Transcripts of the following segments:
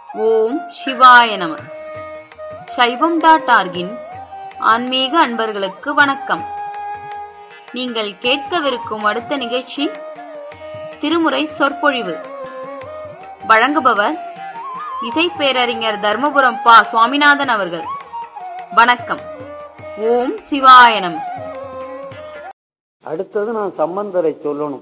ஓம் சிவாய நம சைவம் டாட் ஆர்கின் ஆன்மீக அன்பர்களுக்கு வணக்கம் நீங்கள் கேட்கவிருக்கும் அடுத்த நிகழ்ச்சி திருமுறை சொற்பொழிவு வழங்குபவர் இசை பேரறிஞர் தர்மபுரம் பா சுவாமிநாதன் அவர்கள் வணக்கம் ஓம் சிவாய நம அடுத்தது நான் சம்பந்தரை சொல்லணும்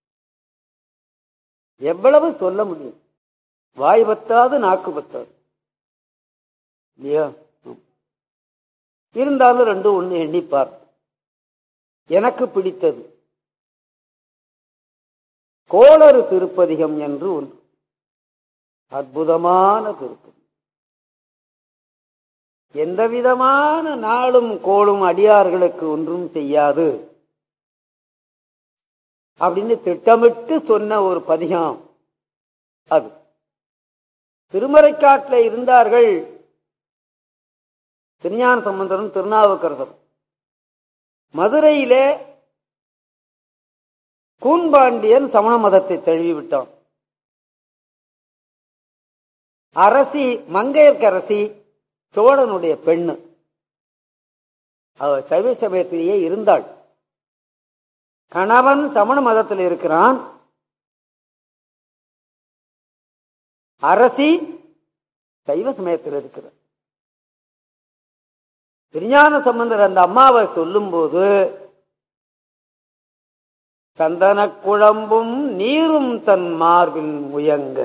எவ்வளவு சொல்ல முடியும் வாய் பத்தாது நாக்கு பத்தாது இல்லையா ம். இருந்தாலும் ரெண்டும் ஒண்ணு எண்ணிப்பார் எனக்கு பிடித்தது கோளறு திருப்பதிகம் என்று ஒன்று அற்புதமான திருப்பதி எந்த விதமான நாளும் கோளும் அடியார்களுக்கு ஒன்றும் செய்யாது அப்படின்னு திட்டமிட்டு சொன்ன ஒரு பதிகம் அது திருமறைக்காட்டில் இருந்தார்கள் திருஞான சம்பந்தரும் திருநாவுக்கரசரும் மதுரையிலே கூன்பாண்டியன் சமண மதத்தை தழுவி விட்டான் அரசி மங்கையர்க்கரசி சோழனுடைய பெண்ணு அவ சைவ சமயத்திலேயே இருந்தாள் கணவன் சமண மதத்தில் இருக்கிறான் அரசி சைவ சமயத்தில் இருக்கிறார் திருஞான சம்பந்தர் அந்த அம்மாவை சொல்லும்போது சந்தன குழம்பும் நீரும் தன் மார்பில் முயங்க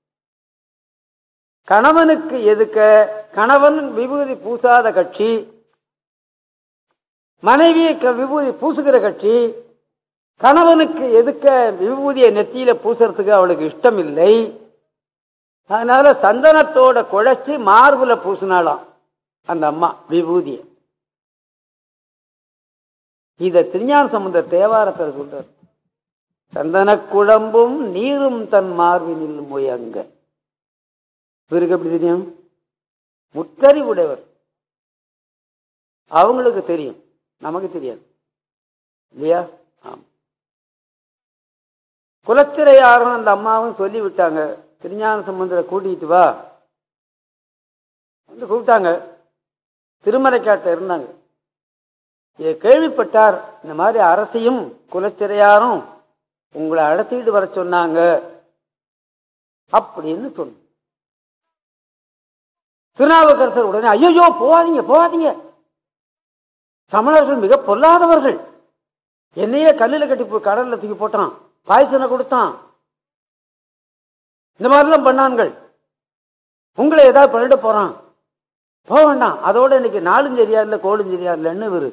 கணவனுக்கு எதுக்க கணவன் விபூதி பூசாத கட்சி மனைவியை க- விபூதி பூசுகிற கட்சி கணவனுக்கு எதுக்க விபூதியை நெத்தியில பூசறதுக்கு அவளுக்கு இஷ்டம் இல்லை அதனால சந்தனத்தோட குழைச்சி மார்புல பூசினாளாம் அந்த அம்மா விபூதிய இத திருஞான சம்பந்த தேவாரத்தில் சொல்றார் சந்தன குழம்பும் நீரும் தன் மார்பினில் முயங்க இவருக்கு எப்படி தெரியும் முத்தறிவுடையவர் அவங்களுக்கு தெரியும் நமக்கு தெரியாது இல்லையா ஆமா குலச்சிறையாரும் அந்த அம்மாவும் சொல்லி விட்டாங்க திருஞான சம்பந்தரை கூட்டிட்டு வா வந்து கூப்பிட்டாங்க திருமலைக்காட்ட இருந்தாங்க இதை கேள்விப்பட்டார் இந்த மாதிரி அரசியும் குலச்சிறையாரும் உங்களை அழைச்சிட்டு வர சொன்னாங்க அப்படின்னு சொன்ன திருநாவுக்கரசர் உடனே ஐயோ போகாதீங்க போகாதீங்க சமணர்கள் மிக பொல்லாதவர்கள் என்னையே கல்லில் கட்டி போ- கடல்ல தூக்கி போட்டான் பாய்சனை கொடுத்தான் இந்த மாதிரிலாம் பண்ணான்கள் உங்களை ஏதாவது பண்ணிட்டு போறான் போக வேண்டாம் அதோட இன்னைக்கு நாளும் சரியா இல்ல கோளும் சரியா இல்லைன்னு இவரு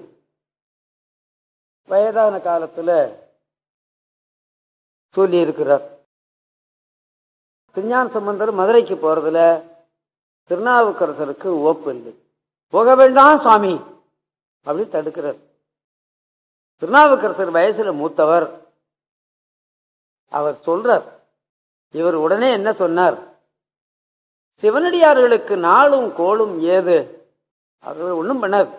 வயதான காலத்துல சொல்லி இருக்கிறார் திருஞான சம்பந்தர் மதுரைக்கு போறதுல திருநாவுக்கரசருக்கு ஓப்பு இல்லை போக வேண்டாம் சுவாமி அப்படி தடுக்கிறார் திருநாவுக்கரசர் வயசுல மூத்தவர் அவர் சொல்றார் இவர் உடனே என்ன சொன்னார் சிவனடியார்களுக்கு நாளும் கோளும் ஏது அவர் ஒண்ணும் பண்ணாது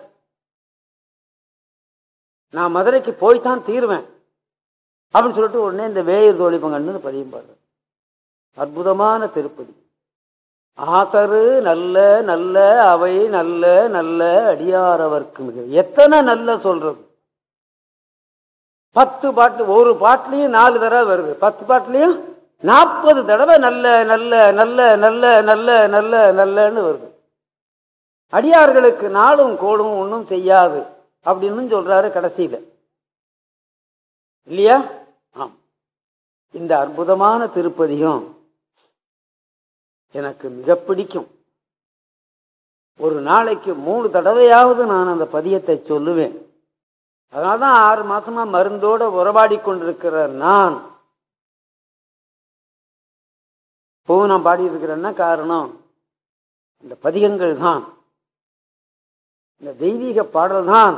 நான் மதுரைக்கு போய்தான் தீருவேன் அப்படின்னு சொல்லிட்டு உடனே இந்த வேயர் தோழிப்பங்கன்னு பதியும் பாடுறார் அற்புதமான திருப்பதி ஆசரு நல்ல நல்ல அவை நல்ல நல்ல அடியாரவர்க்கு மிக எத்தனை நல்ல சொல்றது பத்து பாட்டு ஒரு பாட்டுலயும் நாலு தடவை வருது பத்து பாட்டுலயும் நாற்பது தடவை நல்ல நல்ல நல்ல நல்ல நல்ல நல்ல நல்லன்னு வருது அடியார்களுக்கு நாளும் கோளும் ஒன்றும் செய்யாது அப்படின்னு சொல்றாரு கடைசியில இல்லையா ஆம் இந்த அற்புதமான திருப்பதியும் எனக்கு மிக பிடிக்கும் ஒரு நாளைக்கு மூணு தடவையாவது நான் அந்த பதியத்தை சொல்லுவேன் அதனால்தான் ஆறு மாசமா மருந்தோட உறவாடி கொண்டிருக்கிற நான் இப்போ நான் பாடி இருக்கிறேன்னா காரணம் இந்த பதிகங்கள் தான் இந்த தெய்வீக பாடல் தான்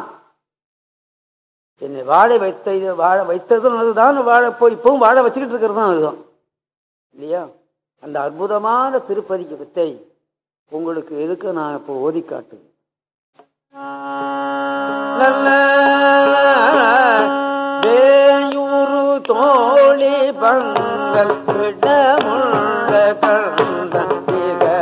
என்னை வாழ வைத்த வாழ வைத்ததும் அதுதான் வாழ போய் இப்பவும் வாழ வச்சுக்கிட்டு இருக்கிறது தான் அதுதான் இல்லையா அந்த அற்புதமான திருப்பதிக்கு வித்தை உங்களுக்கு எதுக்கு நான் இப்போ ஓதி காட்டுவேன் நல்ல வேயூரு தோழி பங்கல் விடமுள்ள கண்ட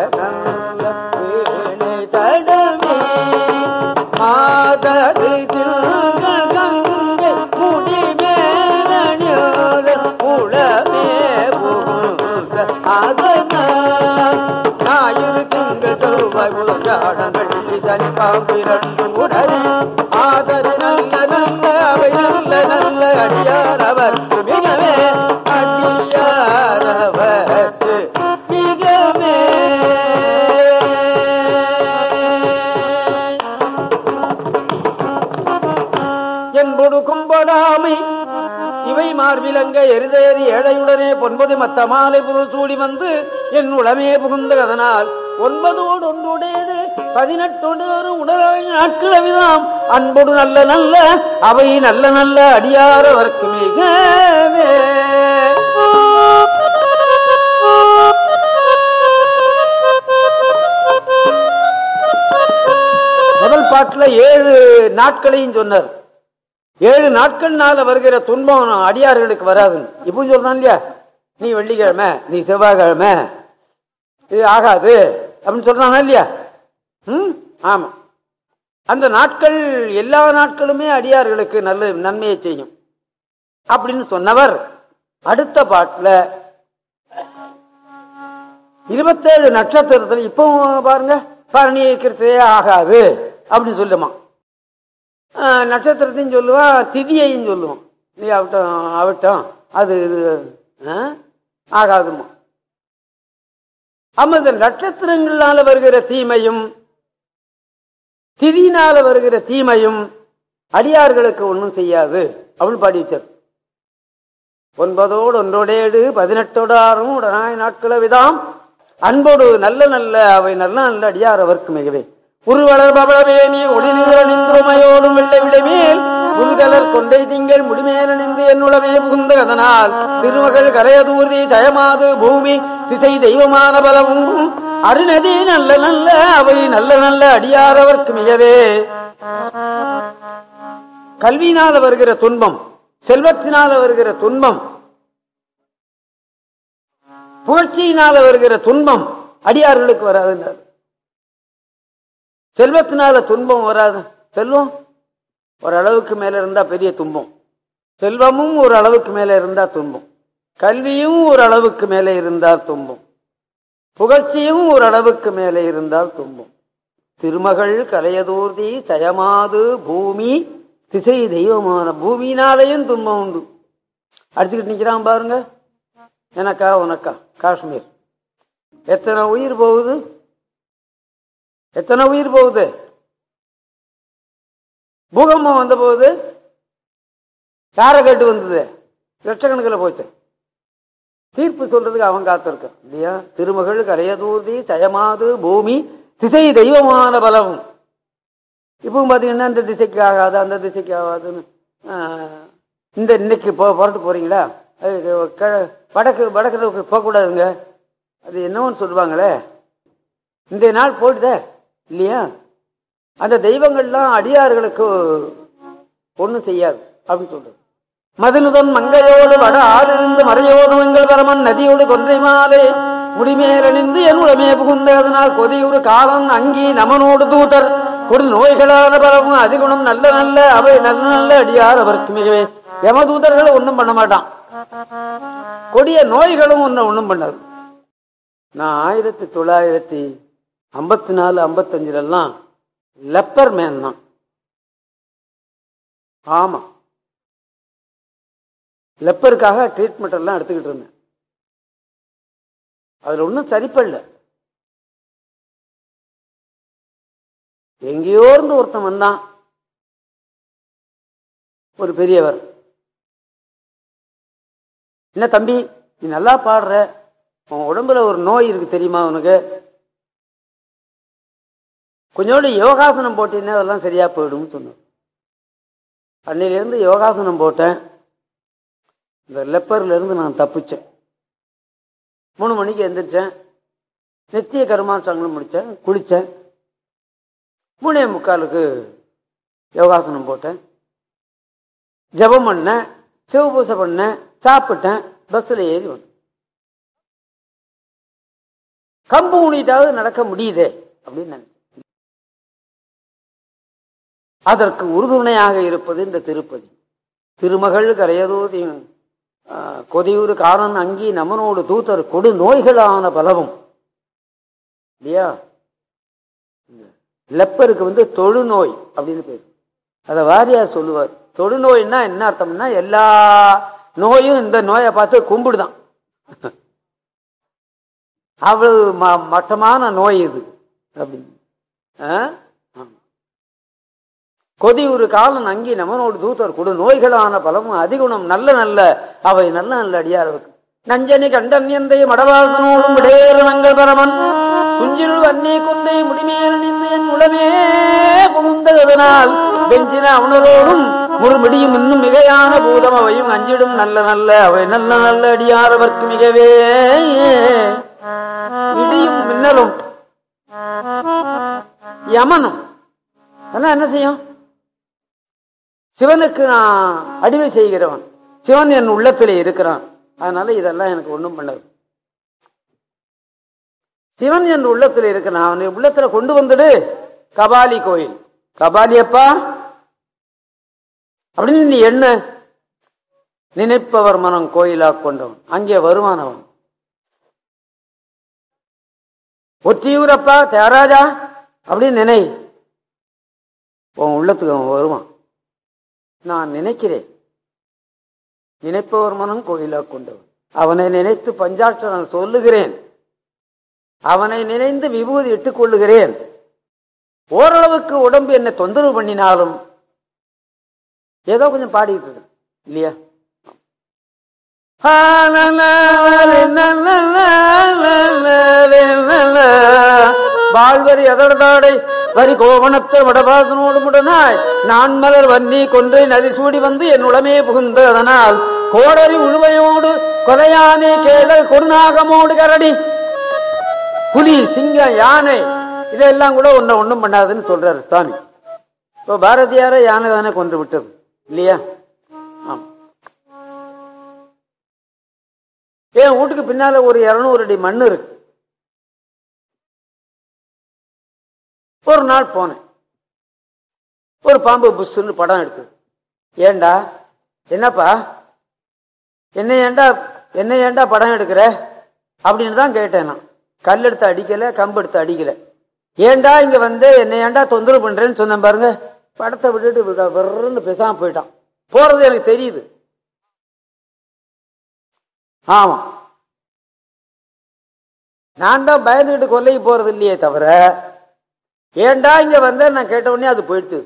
நாதனார் ஞாயிறு திங்கள் செவ்வாய் புதன்காடங்கள் சனி பாம்பிரண்டும் உடனே ஆதரி நல்ல நல்ல அவை நல்ல நல்ல அடியார் அவர்க்கு மிகவே அடியார் அவர்க்கு மிகவே என்பொடு கும்படாமை இவை மார்பிலங்க எருதேறி ஏழையுடனே பொன்பது மத்த மாலை புது சூடி வந்து என் உளமே புகுந்த அதனால் ஒன்பதோடு ஒன்றோடேடு பதினெட்டோடு ஒரு உடலாய் நாட்களவிதாம் அன்போடு நல்ல நல்ல அவை நல்ல நல்ல அடியாரவர்க்கு மிகவே முதல் பாட்டுல ஏழு நாட்களையும் சொன்னார் ஏழு நாட்கள்னால வருகிற துன்பம் அடியார்களுக்கு வராது இப்போ சொல்றான் இல்லையா நீ வெள்ளிக்கிழமை நீ செவ்வாய்க்கிழமை இது ஆகாது அப்படின்னு சொல்றானா இல்லையா ம் ஆமா அந்த நாட்கள் எல்லா நாட்களுமே அடியார்களுக்கு நல்ல நன்மையை செய்யும் அப்படின்னு சொன்னவர் அடுத்த பாட்டுல இருபத்தேழு நட்சத்திரத்துல இப்போ பாருங்க பரணி கிருத்தையே ஆகாது அப்படின்னு சொல்லுமா ஆஹ் நட்சத்திரத்தையும் சொல்லுவான் திதியையும் சொல்லுவான் நீ அவட்டம் அவட்டம் அது இது ஆஹ் ஆகாதுமா ஆமா இந்த நட்சத்திரங்களால வருகிற தீமையும் திதியினால வருகிற தீமையும் அடியார்களுக்கு ஒன்றும் செய்யாது அப்படின்னு பாடி வச்சார் ஒன்பதோடு ஒன்றோடேடு பதினெட்டோடு ஆறும் உடனாய் நாட்கள விதாம் அன்போடு நல்ல நல்ல அவை நல்ல நல்ல அடியார் அவர்க்கு மிகவே உருவளர் பவளவேணி ஒளிநிறணிந்துமையோடும் வெள்ளை விடைமேல் உருகலர் கொண்டை திங்கள் முடிமேலணிந்து என்னுளமே புகுந்த அதனால் திருமகள் கரையதூர்தி தயமாது பூமி திசை தெய்வமான பலவும் அருணதி நல்ல நல்ல அவை நல்ல நல்ல அடியார் அவர்க்கு மிகவே கல்வியினால வருகிற துன்பம் செல்வத்தினால வருகிற துன்பம் புகழ்ச்சியினால வருகிற துன்பம் அடியார்களுக்கு வராது செல்வத்தினால துன்பம் வராது செல்வம் ஒரு அளவுக்கு மேல இருந்தா பெரிய துன்பம் செல்வமும் ஒரு அளவுக்கு மேல இருந்தா துன்பம் கல்வியும் ஒரு அளவுக்கு மேலே இருந்தால் துன்பம் புகழ்ச்சியும் ஒரு அளவுக்கு மேலே இருந்தால் துன்பம் திருமகள் கலையதூர்தி சயமாது பூமி திசை தெய்வமான பூமியினாலேயும் துன்பம் உண்டு அடிச்சுக்கிட்டு நிக்கிறான் பாருங்க எனக்கா உனக்கா காஷ்மீர் எத்தனை உயிர் போகுது எத்தனை உயிர் போகுது பூகம்பம் வந்த போது யாரை கேட்டு வந்தது லட்சக்கணக்கில் போச்சு தீர்ப்பு சொல்றதுக்கு அவன் காத்திருக்கான் இல்லையா திருமகள் கரையதூர்தி சயமாது பூமி திசை தெய்வமான பலம் இப்பவும் பாத்தீங்கன்னா இந்த திசைக்கு ஆகாது அந்த திசைக்கு ஆகாதுன்னு ஆஹ், இந்த இன்னைக்கு போ புறட்டு போறீங்களா அது க- வடக்கு வடக்கு போகக்கூடாதுங்க அது என்னவோன்னு சொல்லுவாங்களே இந்த நாள் போயிடுதே இல்லையா அந்த தெய்வங்கள்லாம் அடியார்களுக்கு ஒண்ணும் செய்யாது அப்படின்னு சொல்றது மதுனுதன் மங்கையோடு வட ஆறிருந்து மறையோடு எங்கள் பரமன் நதியோடு கொன்றை மாலை முடிமேலணிந்து என் உடமே புகுந்த அதனால் கொதியுறு காலம் அங்கி நமனோடு தூதர் கொடு நோய்களான பரவும் அதிகுணம் நல்ல நல்ல அவை நல்ல நல்ல அடியார் அவருக்கு மிகவே யமதூதர்களை ஒண்ணும் பண்ண மாட்டான் கொடிய நோய்களும் ஒன்னும் ஒண்ணும் பண்ணாது நான் ஆயிரத்தி தொள்ளாயிரத்தி ஐம்பத்தி நாலு ஐம்பத்தஞ்சுல எல்லாம் லெப்பர் மேன் தான் ஆமா லெப்பருக்காக ட்ரீட்மெண்ட் எல்லாம் எடுத்துக்கிட்டு இருந்தேன் அதுல ஒன்றும் சரிப்படல எங்கேயோ இருந்து ஒருத்தன் வந்தான் ஒரு பெரியவர் என்ன தம்பி நீ நல்லா பாடுற உன் உடம்புல ஒரு நோய் இருக்கு தெரியுமா உனக்கு கொஞ்சோண்டு யோகாசனம் போட்டீங்கன்னா அதெல்லாம் சரியா போயிடும்னு சொன்னார் அன்னையிலேருந்து யோகாசனம் போட்டேன் இந்த லெப்பர்ல இருந்து நான் தப்பிச்சேன் மூணு மணிக்கு எந்திரிச்சேன் நித்திய கர்மாசங்களும் முடிச்சேன் குளிச்சேன் மூணே முக்காலுக்கு யோகாசனம் போட்டேன் ஜெபம் பண்ணேன் சிவபூசை பண்ணேன் சாப்பிட்டேன் பஸ்ல ஏறி வந்தேன் கம்பு ஊனிட்டாவது நடக்க முடியுதே அப்படின்னு நினைச்சேன் அதற்கு உறுதுணையாக இருப்பது இந்த திருப்பதி திருமகள் கரையதூதி ஆஹ், கொதியூறு காரன் அங்கி நமனோடு தூத்தர் கொடு நோய்களான பலவும் இல்லையா லெப்பருக்கு வந்து தொழுநோய் அப்படின்னு பேர் அதை வாரியார் சொல்லுவார் தொழுநோய்னா என்ன அர்த்தம்னா எல்லா நோயும் இந்த நோயை பார்த்து கும்பிடுதான் அவ்வளவு ம- மட்டமான நோய் இது அப்படின்னு ஆ? ஆமா. கொதி ஒரு காலம் அங்கி நமனோடு தூத்தர் கொடு நோய்களான பலமும் அதிகுணம் நல்ல நல்ல அவை நல்ல நல்ல அடியாருக்கு நஞ்சனி கண்டன் எந்தை மடவாசனோடும் விடையேறு நங்கள் பரமன் துஞ்சில் வன்னி குந்தை முடிமேல் நின்று என் உளமே புகுந்ததனால் பெஞ்சின அவனரோடும் முறுமிடியும் இன்னும் மிகையான பூதம் அவையும் அஞ்சிடும் நல்ல நல்ல அவை நல்ல நல்ல அடியாரவர்க்கு மிகவே இடியும் மின்னலும் யமனும் அதெல்லாம் என்ன செய்யும் சிவனுக்கு நான் அடிமை செய்கிறவன் சிவன் என் உள்ளத்திலே இருக்கிறான் அதனால இதெல்லாம் எனக்கு ஒண்ணும் பண்ணது சிவன் என் உள்ளத்துல இருக்கிறான் அவனை உள்ளத்துல கொண்டு வந்துடு கபாலி கோயில் கபாலி அப்பா அப்படின்னு நீ என்ன நினைப்பவர் மனம் கோயிலா கொண்டவன் அங்கே வருவான் அவன் ஒற்றியூரப்பா தியாகராஜா அப்படின்னு நினை உன் உள்ளத்துக்கு அவன் வருவான் நான் நினைக்கிறேன் நினைப்பவர் மனம் கோயிலா கொண்டவன் அவனை நினைத்து பஞ்சாட்சரம் சொல்லுகிறேன் அவனை நினைந்து விபூதி இட்டுக் கொள்ளுகிறேன் ஓரளவுக்கு உடம்பு என்னை தொந்தரவு பண்ணினாலும் ஏதோ கொஞ்சம் பாடிட்டு இருக்கு இல்லையா வாழ்வரி அதடதாடை வரி கோவணத்தை வடபாதனோடு முடனாய் நான் மலர் வன்னி கொன்றை நதி சூடி வந்து என் உடமே புகுந்த அதனால் கோடரி உழுவையோடு கொலையானே கேடல் கொடுநாகமோடு கரடி புலி சிங்கம் யானை இதெல்லாம் கூட ஒன்ன ஒண்ணும் பண்ணாதுன்னு சொல்றாரு சாமி இப்போ பாரதியார யானை தானே கொன்று விட்டது இல்லையா ஆமா என் வீட்டுக்கு பின்னால ஒரு இருநூறு அடி மண் இருக்கு ஒரு நாள் போனேன் ஒரு பாம்பு புஷ்ன்னு படம் எடுத்து ஏண்டா என்னப்பா என்ன ஏண்டா என்ன ஏண்டா படம் எடுக்கிற அப்படின்னு தான் கேட்டேன் நான் கல் எடுத்து அடிக்கல கம்பு எடுத்து அடிக்கல ஏண்டா இங்க வந்து என்ன ஏண்டா தொந்தரவு பண்றேன்னு சொன்னேன் பாருங்க படத்தை விட்டுட்டு விட- விர்ருன்னு பேசாம போயிட்டான் போறது எனக்கு தெரியுது ஆமா நான் தான் பயந்துகிட்டு கொல்லைக்கு போறது இல்லையே தவிர ஏண்டா இங்க வந்த நான் கேட்ட உடனே அது போயிட்டு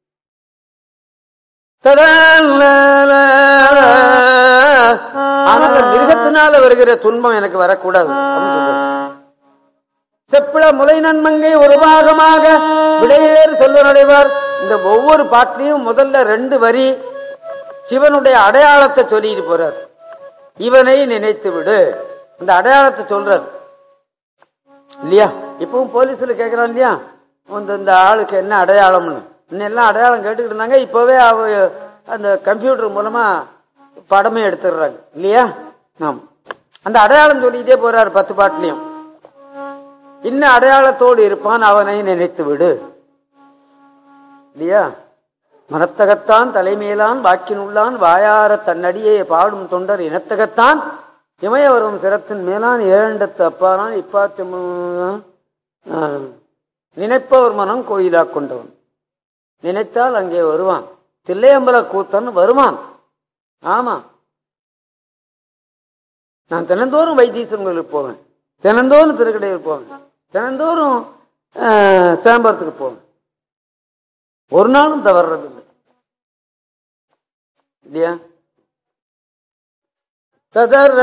ஆனால் மிருகத்தினால வருகிற துன்பம் எனக்கு வரக்கூடாது அப்படின்னு சொல்றாரு. செப்பிள முலை நன்மங்கை ஒரு பாகமாக விடையேறு செல்வனடைவார் இந்த ஒவ்வொரு பாட்டிலையும் முதல்ல ரெண்டு வரி சிவனுடைய அடையாளத்தை சொல்லிட்டு போறார் இவனை நினைத்து விடு இந்த அடையாளத்தை சொல்றார் இல்லையா இப்பவும் போலீஸ்ல கேக்குறான் இல்லையா இந்த இந்த ஆளுக்கு என்ன அடையாளம்னு இன்னெல்லாம் அடையாளம் கேட்டுக்கிட்டு இருந்தாங்க இப்பவே அவ அந்த கம்ப்யூட்டர் மூலமா படமே எடுத்துடுறாங்க இல்லையா ஆம் அந்த அடையாளம் சொல்லிட்டே போறாரு பத்து பாட்டுலயும் இன்னும் அடையாளத்தோடு இருப்பான் அவனை நினைத்து விடு இல்லையா மனத்தகத்தான் தலைமையிலான் வாக்கினுள்ளான் வாயார தன்னடியே பாடும் தொண்டர் இனத்தகத்தான் இமய வரும் சிரத்தின் மேலான் ஏழண்டத்து அப்பானான் இப்பாத்தி நினைப்பவர் மனம் கோயிலா கொண்டவன் நினைத்தால் அங்கே வருவான் தில்லையம்பல கூத்தன் வருவான் ஆமா நான் தினந்தோறும் வைத்தீஸ்வரன் கோயிலுக்கு போவேன் தினந்தோறும் திருக்கடையூர் போவேன் தினந்தோறும் ஆஹ், சிதம்பரத்துக்கு போவேன் ஒரு நாளும் தவறுறது இல்லை இல்லையா ததர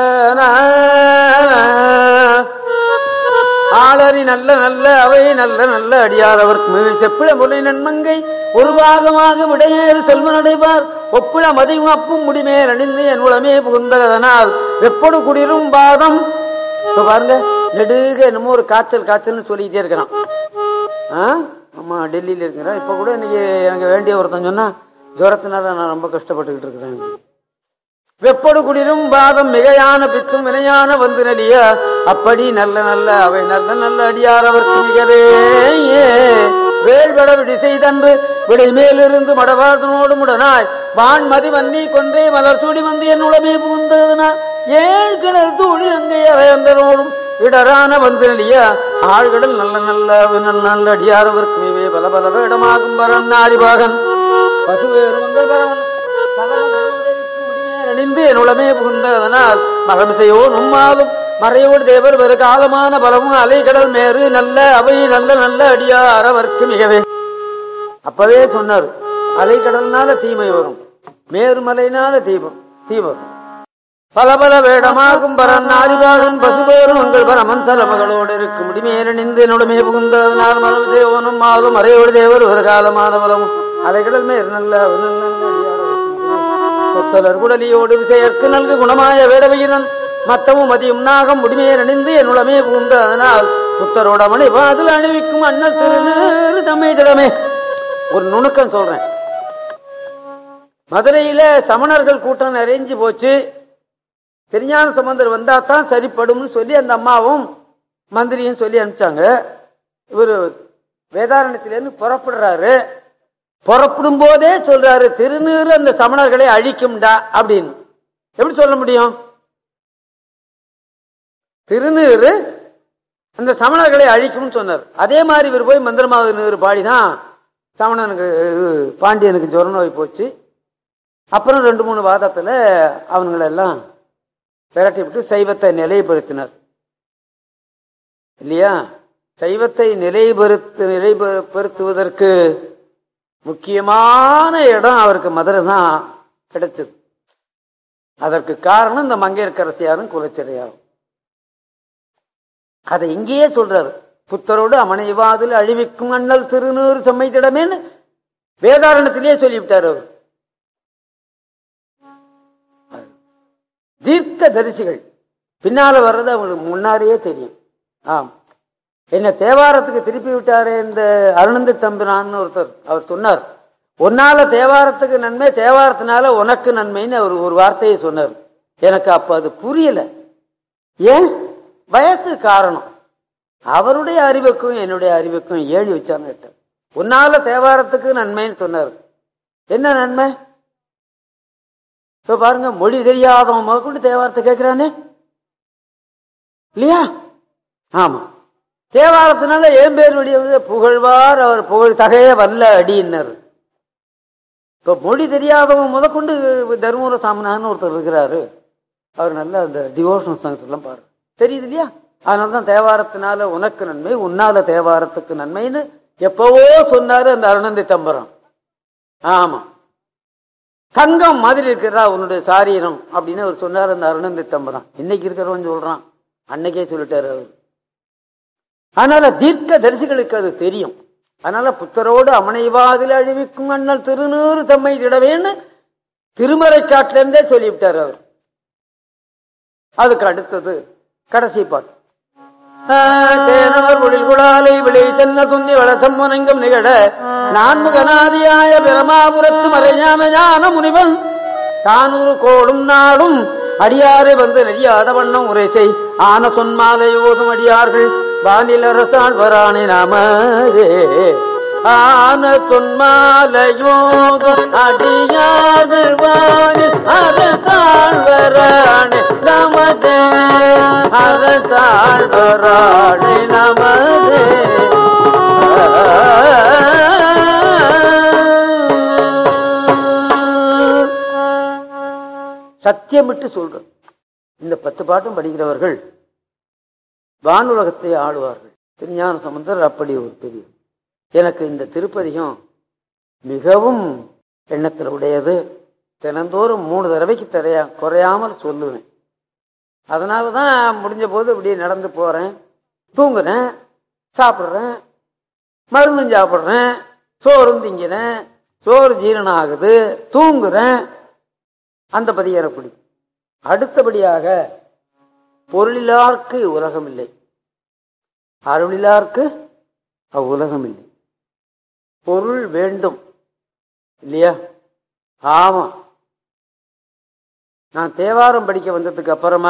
ஆளறி நல்ல நல்ல அவை நல்ல நல்ல அடியார் அவர்க்கு மிக செப்பிள முறை நன்மங்கை ஒரு பாகமாக விடையேறு செல்வன் அடைவார் ஒப்பிள மதியும் அப்பும் முடிமேல் அணிந்து என் உளமே புகுந்ததனால் எப்பொடு குடிரும் பாதம் இப்ப பாருங்க நெடுக என்னமோ ஒரு காய்ச்சல் காய்ச்சல்னு சொல்லிக்கிட்டே இருக்கிறான் ஆ? ஆமா டெல்லியில இருக்கிறேன் இப்ப கூட இன்னைக்கு எனக்கு வேண்டிய ஒருத்தன் சொன்னா ஜுரத்தினால நான் ரொம்ப கஷ்டப்பட்டுக்கிட்டு இருக்கிறேன் வெப்படு குடிரும் பாதம் மிகையான பித்தும் வினையான வந்து நலிய அப்படி நல்ல நல்ல அவை நல்ல நல்ல அடியார் அவர்க்கு மிகவே வேள்வட விடி செய்தன்று விடை மேலிருந்து மடவாதனோடு முடனாய் வான்மதி வன்னி கொன்றே மலர் சூடி வந்து என் உளமே புகுந்ததுனா ஏழ் கிணறு தூணி அங்கே அறையந்தனோடும் இடரான வந்து நடியா ஆழ்கடல் நல்ல நல்ல நல்ல நல்ல அடியாரவர்க்கு மீவே பல பல வேடமாகும் பரன் நாரிபாகன் பசுவேறு மங்கள் பரவன் அணிந்து என் உளமே புகுந்ததனால் மரமிசையோ நும்மாலும் மறையோடு தேவர் வெறு காலமான பலமும் அலைகடல் மேறு நல்ல அவை நல்ல நல்ல அடியார் அவர்க்கு மிகவே அப்பவே சொன்னார் அலைக்கடல்னால தீமை வரும் மேருமலைனால தீபம் தீபம் பல பல வேடமாகும் பரன் நாரிபாகன் பசுபேரும் உங்கள் பரமன் சலமகளோடு இருக்கும் முடிமேலணிந்து என்னுடமே புகுந்ததனால் மரம் தேவனும் மாறும் மறையோடு தேவர் ஒரு காலமான பலமும் அலைகடல் மேர் நல்ல அவை நல்ல நல்ல அடியார் அவர்க்கு மிகவே. கொத்தலர் குடலியோடு விசையற்கு நல்கு குணமாய வேடவையினன் மத்தமும் மதியும் நாகம் முடிமையை அணிந்து என் உளமே புகுந்த அதனால் புத்தரோட மணி வாதில் அணிவிக்கும் அண்ணல் திரு தம்மை திடமே ஒரு நுணுக்கம் சொல்றேன் மதுரையில சமணர்கள் கூட்டம் நிறைஞ்சு போச்சு திருஞான சம்பந்தர் வந்தா தான் சரிப்படும்னு சொல்லி அந்த அம்மாவும் மந்திரியும் சொல்லி அனுப்பிச்சாங்க இவர் வேதாரணத்திலிருந்து புறப்படுறாரு புறப்படும் போதே சொல்றாரு திருநீறு அந்த சமணர்களை அழிக்கும்டா அப்படின்னு எப்படி சொல்ல முடியும் திருநீறு அந்த சமணர்களை அழிக்கும்னு சொன்னார் அதே மாதிரி இவர் போய் மந்திரமாவது நீர் பாடிதான் சமணனுக்கு இது, பாண்டியனுக்கு ஜுர நோய் போச்சு அப்புறம் ரெண்டு மூணு வாதத்துல அவங்களை எல்லாம் விரட்டி விட்டு சைவத்தை நிலைப்படுத்தினார் இல்லையா சைவத்தை நிலைபெறுத்து நிலைபெறுத்துவதற்கு முக்கியமான இடம் அவருக்கு மதுரை தான் கிடைச்சது அதற்கு காரணம் இந்த மங்கையர்க்கரசியாரும் குலச்சிறையாரும் அதை இங்கேயே சொல்றாரு புத்தரோடு அமனைவாதில் அழிவிக்கும் அண்ணல் திருநூறு செம்மைத்திடமேன்னு வேதாரணத்திலேயே சொல்லிவிட்டார் அவர் தீர்க்க தரிசிகள் பின்னால வர்றது அவங்களுக்கு முன்னாடியே தெரியும் ஆம் என்ன தேவாரத்துக்கு திருப்பி விட்டாரே இந்த அருணந்தி தம்பிரான்னு ஒருத்தர் அவர் சொன்னார் உன்னால தேவாரத்துக்கு நன்மை தேவாரத்தினால உனக்கு நன்மைன்னு அவர் ஒரு வார்த்தையை சொன்னார் எனக்கு அப்ப அது புரியல ஏன் வயசு காரணம் அவருடைய அறிவுக்கும் என்னுடைய அறிவுக்கும் ஏழி வச்சான்னு கேட்டார் உன்னால தேவாரத்துக்கு நன்மைன்னு சொன்னார் என்ன நன்மை இப்ப பாருங்க மொழி தெரியாதவன் முதற்கொண்டு தேவாரத்தை கேட்கிறானே இல்லையா ஆமா தேவாரத்தினால ஏன் பேர் வெளியே புகழ்வார் அவர் புகழ் தகைய வல்ல அடியினர் இப்ப மொழி தெரியாதவன் முதற்கொண்டு தருமபுர சாமினான்னு ஒருத்தர் இருக்கிறாரு அவர் நல்ல அந்த டிவோஷனல் சாங்ஸ் எல்லாம் பாரு தெரியுது இல்லையா அதனாலதான் தேவாரத்தினால உனக்கு நன்மை உன்னால தேவாரத்துக்கு நன்மைன்னு எப்பவோ சொன்னாரு அந்த அருணந்தி தம்பரம் ஆமா தங்கம் மாதிரி இருக்கிறா உன்னுடைய சாரீரம் அப்படின்னு அவர் சொன்னார் அந்த அருணந்தி தம்பரம் இன்னைக்கு இருக்கிறவன் சொல்றான் அன்னைக்கே சொல்லிட்டாரு அவர் அதனால தீர்க்க தரிசிகளுக்கு அது தெரியும் அதனால புத்தரோடு அமனைவாதில் அழிவிக்கும் அண்ணல் திருநூறு தம்மை திடவேன்னு திருமறை காட்டிலிருந்தே சொல்லிவிட்டார் அவர் அதுக்கு அடுத்தது கடைசி பாட்டு தேனவர் குடில் குடாலை விளை சென்ன துந்தி வளசம் முனங்கம் நிகழ நான்முகநாதியாய பிரமாபுரத்து மறைஞான ஞான முனிவன் தானூறு கோடும் நாடும் அடியாரை வந்து நெறியாத வண்ணம் உரை செய் ஆன சொன்மாலை ஓதும் அடியார்கள் வானில் அரசாள் வராணி நாமரே ஆன சொன்மாலையோதும் அடியார்கள் வானில் அரசாள் வராணி நமதே அரசாள் வராணி நமதே சத்தியமிட்டு சொல்றோம் இந்த பத்து பாட்டும் படிக்கிறவர்கள் வானுலகத்தை ஆளுவார்கள் திருஞான சம்பந்தர் அப்படி ஒரு பெரிய எனக்கு இந்த திருப்பதியும் மிகவும் எண்ணத்தில் உடையது தினந்தோறும் மூணு தடவைக்கு தரையா குறையாமல் சொல்லுவேன் அதனால தான் முடிஞ்ச போது இப்படியே நடந்து போறேன் தூங்குறேன் சாப்பிட்றேன் மருந்தும் சாப்பிட்றேன் சோறும் திங்கிறேன் சோறு ஜீரணம் ஆகுது தூங்குறேன் அந்த பதி எனக்கு பிடிக்கும் அடுத்தபடியாக பொருளிலார்க்கு உலகம் இல்லை அருளிலார்க்கு அவ்வுலகம் இல்லை பொருள் வேண்டும் இல்லையா ஆமா நான் தேவாரம் படிக்க வந்ததுக்கு அப்புறமா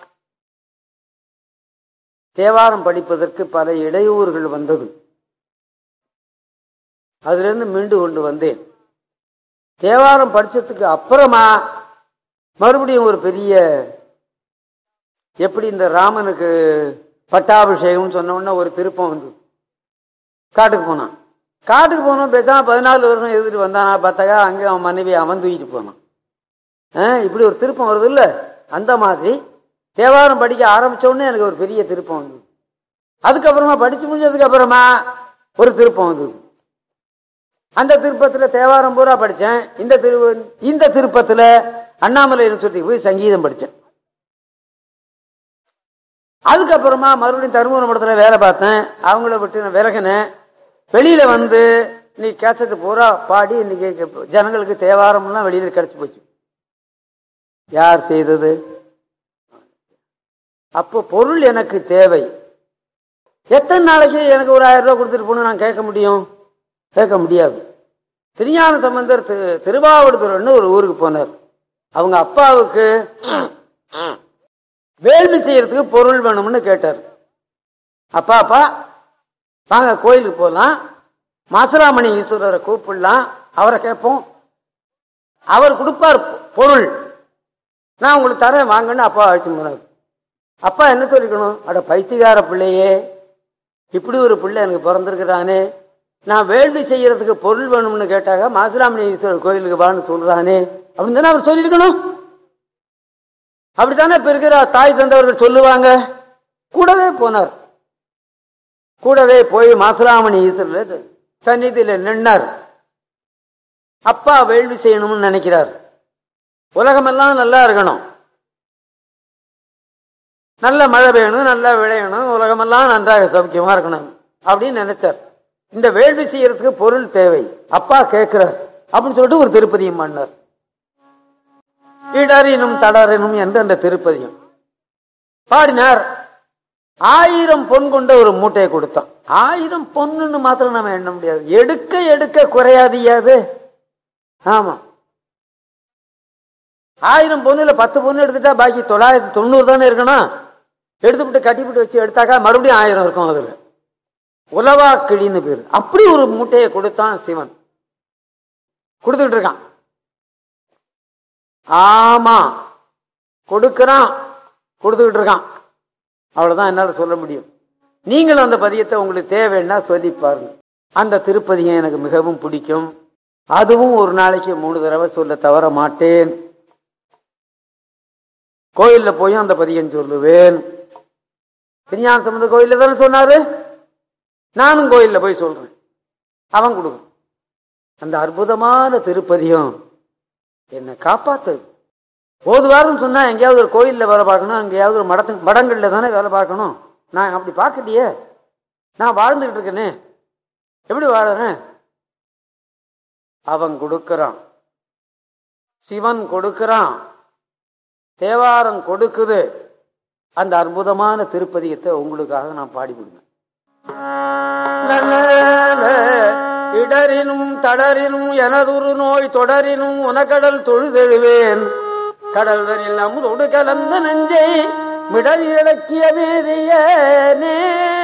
தேவாரம் படிப்பதற்கு பல இடையூறுகள் வந்தது அதிலிருந்து மீண்டு கொண்டு வந்தேன் தேவாரம் படிச்சதுக்கு அப்புறமா மறுபடியும் ஒரு பெரிய எப்படி இந்த ராமனுக்கு பட்டாபிஷேகம் சொன்ன உடனே ஒரு திருப்பம் வந்து காட்டுக்கு போனான் காட்டுக்கு போனோம் பேசாம பதினாலு வருஷம் எழுதிட்டு வந்தானா பார்த்தாக்கா அங்கே அவன் மனைவி அவன் தூக்கிட்டு போனான் ஆ, இப்படி ஒரு திருப்பம் வருது இல்ல அந்த மாதிரி தேவாரம் படிக்க ஆரம்பிச்ச உடனே எனக்கு ஒரு பெரிய திருப்பம் வந்து அதுக்கப்புறமா படிச்சு முடிஞ்சதுக்கு அப்புறமா ஒரு திருப்பம் வந்து அந்த திருப்பத்துல தேவாரம் பூரா படிச்சேன் இந்த திரு இந்த திருப்பத்துல அண்ணாமலை யூனிவர்சிட்டிக்கு போய் சங்கீதம் படிச்சேன் அதுக்கப்புறமா மறுபடியும் தருமபுரம் மடத்துல வேலை பார்த்தேன் அவங்கள விட்டு நான் விலகினேன் வெளியில வந்து நீ கேசட்டு பூரா பாடி இன்னைக்கு ஜனங்களுக்கு தேவாரம்லாம் வெளியில கிடைச்சு போச்சு யார் செய்தது அப்போ பொருள் எனக்கு தேவை எத்தனை நாளைக்கு எனக்கு ஒரு ஆயிரம் ரூபாய் கொடுத்துட்டு போகணும் நான் கேட்க முடியும் கேட்க முடியாது திருஞான சம்பந்தர் திரு- திருவாவடுதுறைன்னு ஒரு ஊருக்கு போனார் அவங்க அப்பாவுக்கு வேள்வி செய்யறதுக்கு பொருள் வேணும்னு கேட்டார் அப்பா அப்பா வாங்க கோயிலுக்கு போலாம் மாசுராமணி ஈஸ்வரரை கூப்பிடலாம் அவரை கேட்போம் அவர் கொடுப்பார் பொருள் நான் உங்களுக்கு தரேன் வாங்கன்னு அப்பா அழைச்சு போனார் அப்பா என்ன சொல்லிக்கணும் அட பைத்தியக்கார பிள்ளையே இப்படி ஒரு பிள்ளை எனக்கு பிறந்திருக்கிறானே நான் வேள்வி செய்யறதுக்கு பொருள் வேணும்னு கேட்டாங்க மாசுராமணி ஈஸ்வரர் கோயிலுக்கு வான்னு சொல்றானே அப்படின்னு தானே அவர் சொல்லியிருக்கணும் அப்படித்தானே இப்ப இருக்கிற தாய் தந்தவர்கள் சொல்லுவாங்க கூடவே போனார் கூடவே போய் மாசுராமணி ஈஸ்வரர் சந்நிதியில நின்னார் அப்பா வேள்வி செய்யணும்னு நினைக்கிறார் உலகமெல்லாம் நல்லா இருக்கணும் நல்ல மழை பெய்யணும் நல்லா விளையணும் உலகமெல்லாம் நன்றாக சௌக்கியமா இருக்கணும் அப்படின்னு நினைச்சார் இந்த வேள்வி செய்யறதுக்கு பொருள் தேவை அப்பா கேட்கிறார் அப்படின்னு சொல்லிட்டு ஒரு திருப்பதியும் பண்ணார் இடறினும் தளரினும் என்று அந்த திருப்பதியும் பாடினார் ஆயிரம் பொன் கொண்ட ஒரு மூட்டையை கொடுத்தான் ஆயிரம் பொண்ணுன்னு மாத்திரம் நம்ம எண்ண முடியாது எடுக்க எடுக்க குறையாதியாது ஆமா ஆயிரம் பொண்ணுல பத்து பொண்ணு எடுத்துட்டா பாக்கி தொள்ளாயிரத்தி தொண்ணூறு தானே இருக்கணும் எடுத்துவிட்டு கட்டிவிட்டு வச்சு எடுத்தாக்கா மறுபடியும் ஆயிரம் இருக்கும் அதுல உலவா கிளின்னு பேரு அப்படி ஒரு மூட்டையை கொடுத்தான் சிவன் கொடுத்துட்டு இருக்கான் ஆமா கொடுக்கறான் கொடுத்துக்கிட்டு இருக்கான் அவ்வளவுதான் என்னால சொல்ல முடியும் நீங்களும் அந்த பதியத்தை உங்களுக்கு தேவைன்னா சொல்லி பாருங்க அந்த திருப்பதியம் எனக்கு மிகவும் பிடிக்கும் அதுவும் ஒரு நாளைக்கு மூணு தடவை சொல்ல தவற மாட்டேன் கோயில்ல போய் அந்த பதியம் சொல்லுவேன் திருஞான சம்பந்த கோயில்ல தானே சொன்னாரு நானும் கோயில்ல போய் சொல்றேன் அவன் கொடுக்கும் அந்த அற்புதமான திருப்பதியம் என்னை காப்பாத்துது போதுவாருன்னு சொன்னா எங்கேயாவது ஒரு கோயில்ல வேலை பார்க்கணும் எங்கேயாவது ஒரு மடத்து மடங்கள்ல தானே வேலை பார்க்கணும் நான் அப்படி பார்க்கலையே நான் வாழ்ந்துகிட்டு இருக்கேனே எப்படி வாழறேன் அவன் கொடுக்கறான் சிவன் கொடுக்கறான் தேவாரம் கொடுக்குது அந்த அற்புதமான திருப்பதியத்தை உங்களுக்காக நான் பாடி விடுவேன் இடரினும் தடரினும் எனதுரு நோய் தொடரினும் உனக்கடல் தொழுதெழுவேன் கடல்வரில் அமுதோடு கலந்த நெஞ்சை மிடல் இழக்கிய வேதியனே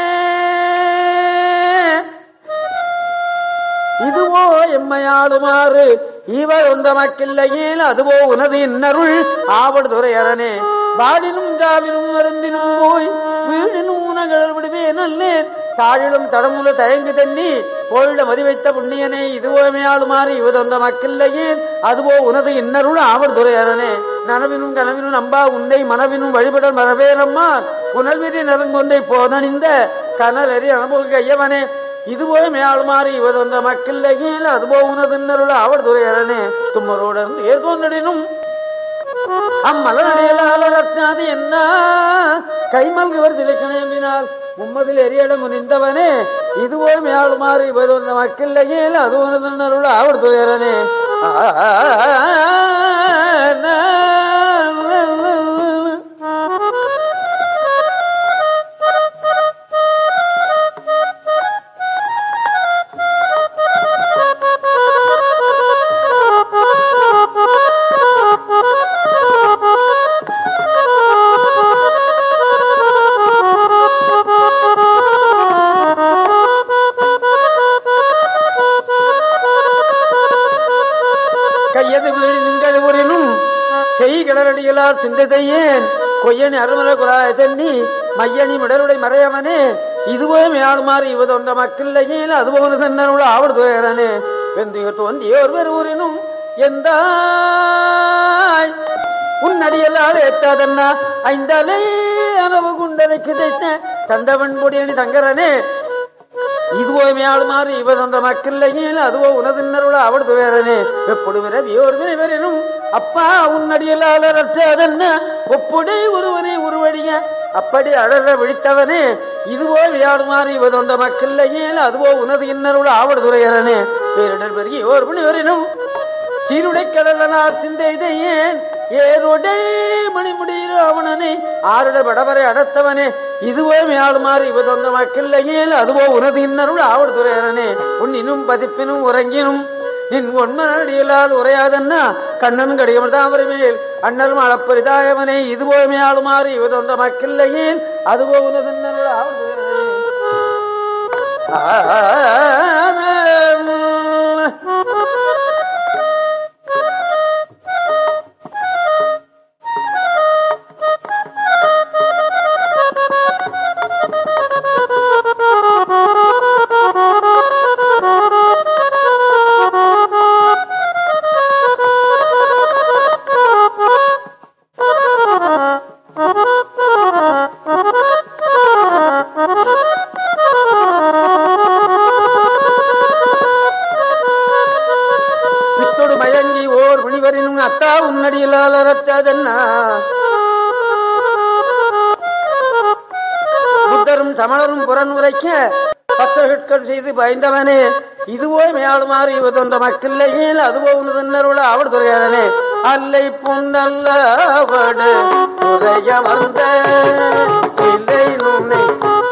இதுவோ எம்மையாளுமாறு இவ ஒந்தமக்கில்லையில் அதுவோ உனது இன்னருள் ஆவடுதுறை அரணே வாடினும் ஜாவினும் மருந்தினும் போய் வீழினும் உனகள் விடுவே நல்லேன் தாழிலும் தடமுல தயங்கு தண்ணி போயிட மதி வைத்த புண்ணியனே இதுவோ மேயாளுமாறு இவதொந்த மக்கில்லையில் அதுவோ உனது இன்னருள் ஆவடுதுறை அரணே நனவினும் கனவினும் நம்பா உன்னை மனவினும் வழிபடல் மரபேனம்மா புனல்விரி நலங்கொண்டை போதணிந்த கனலறி அனுபவ ஐயவனே இதுபோ மேலுமாறி இவதொன்ற மக்கில்லையில் அதுபோ உனதின்னருள் அவர் துறையரனே தும்மரோடு ஏதோ நடினும் அம்மலனடியலாலது என்ன கைமல்குவர் திளைக்கணையினால் மும்மதில் எரியட முனிந்தவனே இதுவோ மேலுமாறி இவதொன்ற மக்கில்லையில் அது உனதின்னருள் அவர் துறையரனே உணர்ந்தின்னருளால் சிந்தையேன் கொய்யணி அருமல குராய தென்னி மையணி மிடருடை மறையவனே இதுவோ மேலுமாறு இவதொன்ற மக்கில்லையில் அதுபோல தன்னருள் ஆவடு துறையரனே வெந்திய தோன்றியோர் வெறுவரினும் எந்த உன்னடியல்லால் ஏத்தாதன்னா ஐந்தலை அளவு குண்டனை கிதைத்த சந்தவன் பொடியணி தங்கரனே இதுவோ மேலுமாறு இவதொன்ற மக்கில்லையில் அதுவோ உனதின்னருள் அவள் துவேரனே எப்படி விரவியோர் விரைவரனும் அப்பா உன்னடியலால் ரற்றதென்ன ஒப்புடை ஒருவனை உருவடிய அப்படி அழற விழித்தவனே இதுவோ விளையாடுமாறு இவதொன்ற மக்கில்லையில் அதுவோ உனது இன்னருள் ஆவடு துறையரனே பேரிடர் பெருகி ஓர் மணிவரினும் சீருடை கடலனார் சிந்தையேன் ஏருடை மணிமுடியில் அவனனை ஆருட படவரை அடத்தவனே இதுவோ மேலுமாறு இவதொந்த மக்கில்லையில் அதுவோ உனது இன்னருள் ஆவடு துறையரனே உன் இன்னும் பதிப்பினும் உறங்கினும் நின் ஒன்மனடியலால் உரையாதன்னா கண்ணன் கடியம் தாமரை மேல் அண்ணலும் அளப்பரிதாயவனே இதுவோ மேலுமாறு இவதொந்த மக்கில்லையில் அதுவோ உனது இன்னருள் ஆவடு துறையரனே பித்தொடு மயங்கி ஓர் முனிவரின் அத்தா உன்னடியிலால் அறத்ததென்னா புத்தரும் சமணரும் புறனுரைக்க பத்தர்கள் செய்து பயந்தவனே இதுவோ மேலுமாறு இவதொன்ற மக்கில்லையில் அதுவோ உனதன்னருள அவள் துறையாரனே அல்லை புன்னல்ல அவடு துறையமர்ந்த இல்லை நுண்ணை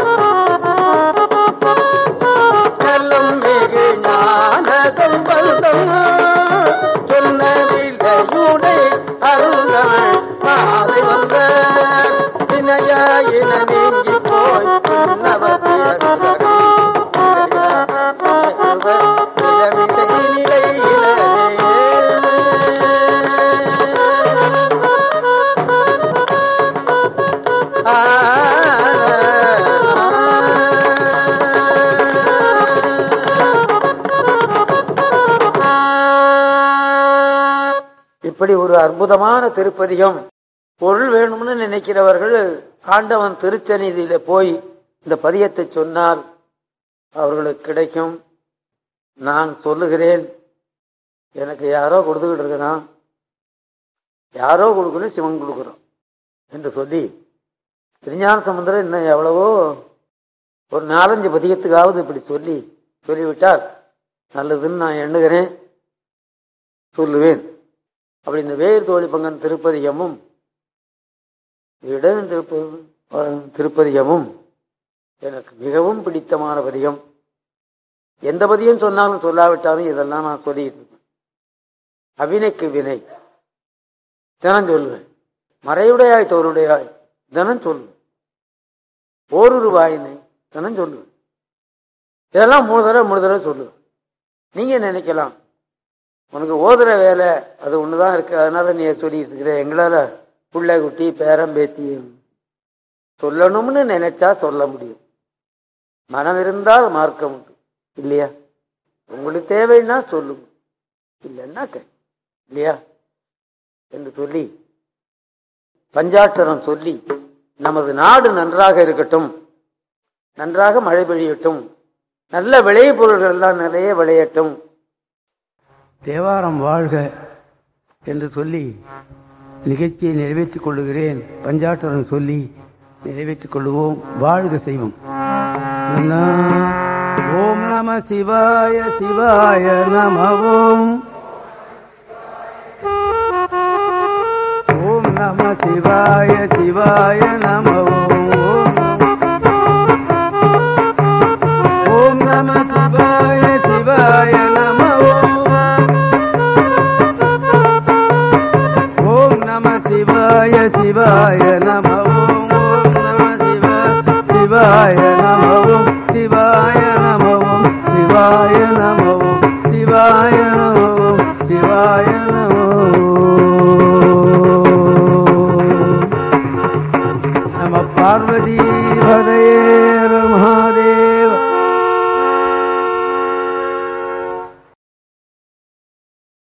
செல்லும் மிகு ஞானதம் பல்தம் சொன்ன வில்லையுடை அருந்தவள் மாலை வந்த வினையாயின நீங்கி போய் உன்னவர் இப்படி ஒரு அற்புதமான திருப்பதிகம் பொருள் வேணும்னு நினைக்கிறவர்கள் ஆண்டவன் திருச்சந்நிதியில போய் இந்த பதியத்தை சொன்னால் அவர்களுக்கு கிடைக்கும் நான் சொல்லுகிறேன் எனக்கு யாரோ கொடுத்துக்கிட்டு இருக்கிறான் யாரோ கொடுக்கணும் சிவன் கொடுக்குறோம் என்று சொல்லி திருஞான சமுத்திரம் இன்னும் எவ்வளவோ ஒரு நாலஞ்சு பதியத்துக்காவது இப்படி சொல்லி சொல்லிவிட்டால் நல்லதுன்னு நான் எண்ணுகிறேன் சொல்லுவேன் அப்படி இந்த வேர் தோழி பங்கன் திருப்பதிகமும் இடம் திருப்ப திருப்பதிகமும் எனக்கு மிகவும் பிடித்தமான பதிகம் எந்த பதியம் சொன்னாலும் சொல்லாவிட்டாலும் இதெல்லாம் நான் சொல்லிட்டு இருக்கேன் அவினைக்கு வினை தினம் சொல்லுவேன் மறையுடையாய் தோருடையாய் தினம் சொல்லுவேன் ஓரொரு வாயினை தினம் சொல்லுவேன் இதெல்லாம் மூணு தடவை மூணு தடவை சொல்லுவேன் நீங்க நினைக்கலாம் உனக்கு ஓதுற வேலை அது ஒண்ணுதான் இருக்கு அதனால நீ சொல்லிட்டு இருக்கிற எங்களால புள்ள குட்டி பேரம் பேத்தி சொல்லணும்னு நினைச்சா சொல்ல முடியும் மனம் இருந்தால் மார்க்கம் உண்டு இல்லையா உங்களுக்கு தேவைன்னா சொல்லுங்க இல்லைன்னா கை இல்லையா என்று சொல்லி பஞ்சாட்சரம் சொல்லி நமது நாடு நன்றாக இருக்கட்டும் நன்றாக மழை பெய்யட்டும் நல்ல விளைபொருள்கள் எல்லாம் நிறைய விளையட்டும் தேவாரம் வாழ்க என்று சொல்லி நிகழ்ச்சியை நிறைவேற்றிக் கொள்ளுகிறேன் பஞ்சாட்டரம் சொல்லி நிறைவேற்றிக் கொள்ளுவோம் வாழ்க செய்வோம் ஓம் நம சிவாய சிவாய நமவோம் ஓம் நம சிவாய சிவாய நமவோம் ஓம் நம சிவாய சிவாய நமவோம் ஓம் நம சிவாய சிவாய நம ஓம் ஓம் நம சிவ சிவாய நம ஓம் சிவாய நம ஓம் சிவாய நம ஓம் சிவாய நம ஓம் சிவாய